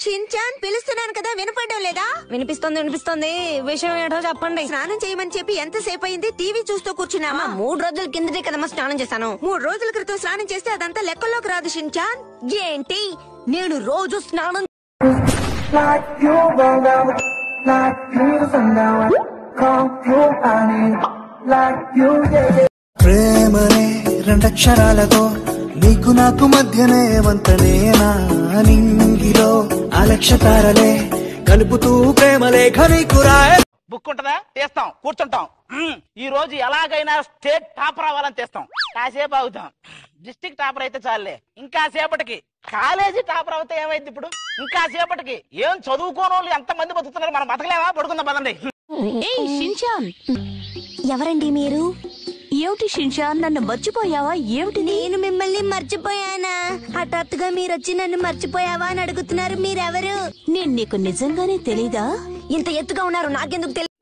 Shin-chan పిలుస్తున్నాను కదా వినపడడం లేదా వినిపిస్తుంది వినిపిస్తుంది విషయం ఏంటో చెప్పండి స్నానం చేయమని చెప్పి ఎంతసేపు అయింది టీవీ చూస్తూ కూర్చున్నావా మూడు రోజుల కిందటే కదమ్మా స్నానం చేశాను మూడు రోజుల క్రితం స్నానం చేస్తే అదంతా లెక్కల్లోకి రాదు షిన్చాన్ ఏంటి నేను రోజు స్నానం like you roll out, like you sundown, come you honey, like you yeah. ప్రేమనే రెండక్షరాలతో నీకు నాకు మధ్యనే వంతనేనా నింగిలో అలక్షతారలే కలుపుతూ ప్రేమ లేఖ నీకు రాయ బుక్ ఉంటదా తీస్తాం కూర్చుంటాం మ్మ్. ఈ రోజు ఎలాగైనా స్టేట్ టాపర్ అవ్వాలని తీస్తాం కాసేపు అవుతాం డిస్టిక్ టాపర్ అయితే చాలే ఇంకా సేపటికి కాలేజీ టాపర్ అవుతే ఏమైంది ఇప్పుడు ఇంకా సేపటికి ఏం చదువుకోని వాళ్ళు ఎంత మంది బతుకుతున్నారు మనం బతకలేమా పడుకుందాం పదండి ఏయ్ షిన్చాన్ ఎవరండి మీరు ఏమిటి షిన్చాన్ నన్ను మర్చిపోయావా ఏమిటి నేను మిమ్మల్ని మర్చిపోయానా హఠాత్తుగా మీరు వచ్చి నన్ను మర్చిపోయావా అని అడుగుతున్నారు మీరెవరు నేను నీకు నిజంగానే తెలీదా ఇంత ఎత్తుగా ఉన్నారు నాకెందుకు తెలియదు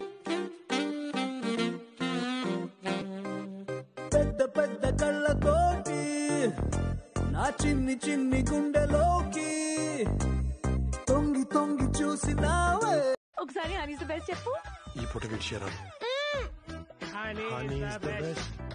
పెద్ద పెద్ద కళ్ళతోటి నా చిన్ని చిన్ని గుండెలోకి తొంగి తొంగి చూసినావే ఒకసారి హనీస్ బెస్ట్ చెప్పు ఈ పూట విడిచారు